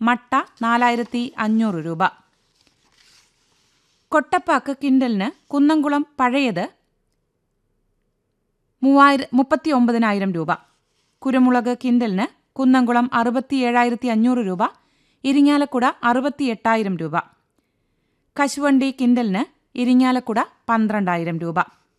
മട്ട നാലായിരത്തി അഞ്ഞൂറ് രൂപ കൊട്ടപ്പാക്ക് കിൻഡലിന് കുന്നംകുളം പഴയത് മൂവായിര മുപ്പത്തി ഒമ്പതിനായിരം രൂപ കുരുമുളക് കിൻഡലിന് കുന്നംകുളം അറുപത്തി ഏഴായിരത്തി അഞ്ഞൂറ് രൂപ ഇരിങ്ങാലക്കുട അറുപത്തി എട്ടായിരം രൂപ കശുവണ്ടി കിൻഡലിന് ഇരിങ്ങാലക്കുട പന്ത്രണ്ടായിരം രൂപ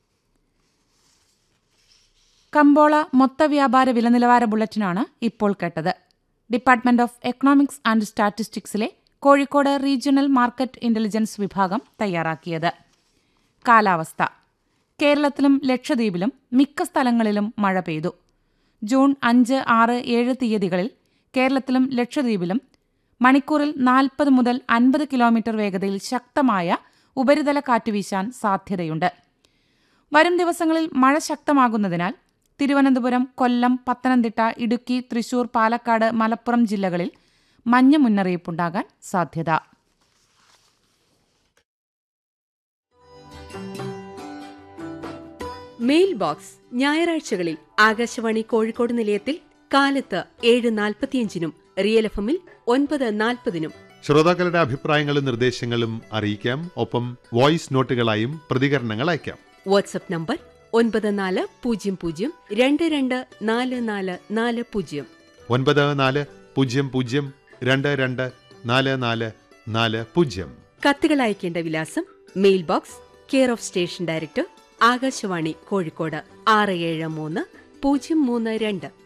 കമ്പോള മൊത്ത വ്യാപാര വില നിലവാര ബുള്ളറ്റിനാണ് ഇപ്പോൾ കേട്ടത് ഡിപ്പാർട്ട്മെന്റ് ഓഫ് എക്കണോമിക്സ് ആൻഡ് സ്റ്റാറ്റിസ്റ്റിക്സിലെ കോഴിക്കോട് റീജിയണൽ മാർക്കറ്റ് ഇന്റലിജൻസ് വിഭാഗം തയ്യാറാക്കിയത് കാലാവസ്ഥ കേരളത്തിലും ലക്ഷദ്വീപിലും മിക്ക സ്ഥലങ്ങളിലും മഴ പെയ്തു ജൂൺ അഞ്ച് ആറ് ഏഴ് തീയതികളിൽ കേരളത്തിലും ലക്ഷദ്വീപിലും മണിക്കൂറിൽ നാൽപ്പത് മുതൽ അൻപത് കിലോമീറ്റർ വേഗതയിൽ ശക്തമായ ഉപരിതല കാറ്റ് വീശാൻ സാധ്യതയുണ്ട് വരും ദിവസങ്ങളിൽ മഴ ശക്തമാകുന്നതിനാൽ തിരുവനന്തപുരം കൊല്ലം പത്തനംതിട്ട ഇടുക്കി തൃശൂർ പാലക്കാട് മലപ്പുറം ജില്ലകളിൽ മഞ്ഞ മുന്നറിയിപ്പുണ്ടാകാൻ സാധ്യത മെയിൽ ബോക്സ് ഞായറാഴ്ചകളിൽ ആകാശവാണി കോഴിക്കോട് നിലയത്തിൽ കാലത്ത് ഏഴ് നാൽപ്പത്തിയഞ്ചിനും റിയൽ എഫ് എമ്മിൽ ഒൻപത് നാൽപ്പതിനും ശ്രോതാക്കളുടെ അഭിപ്രായങ്ങളും നിർദ്ദേശങ്ങളും അറിയിക്കാം ഒപ്പം വോയിസ് നോട്ടുകളായും പ്രതികരണങ്ങൾ അയക്കാം വാട്സപ്പ് നമ്പർ ഒൻപത് നാല് പൂജ്യം പൂജ്യം രണ്ട് രണ്ട് നാല് നാല് നാല് പൂജ്യം ഒൻപത് നാല് പൂജ്യം പൂജ്യം രണ്ട് രണ്ട് നാല് നാല് നാല് പൂജ്യം കത്തുകൾ അയക്കേണ്ട വിലാസം mail box care of station director Akashvani Kozhikode ആറ് ഏഴ് മൂന്ന് പൂജ്യം മൂന്ന് രണ്ട്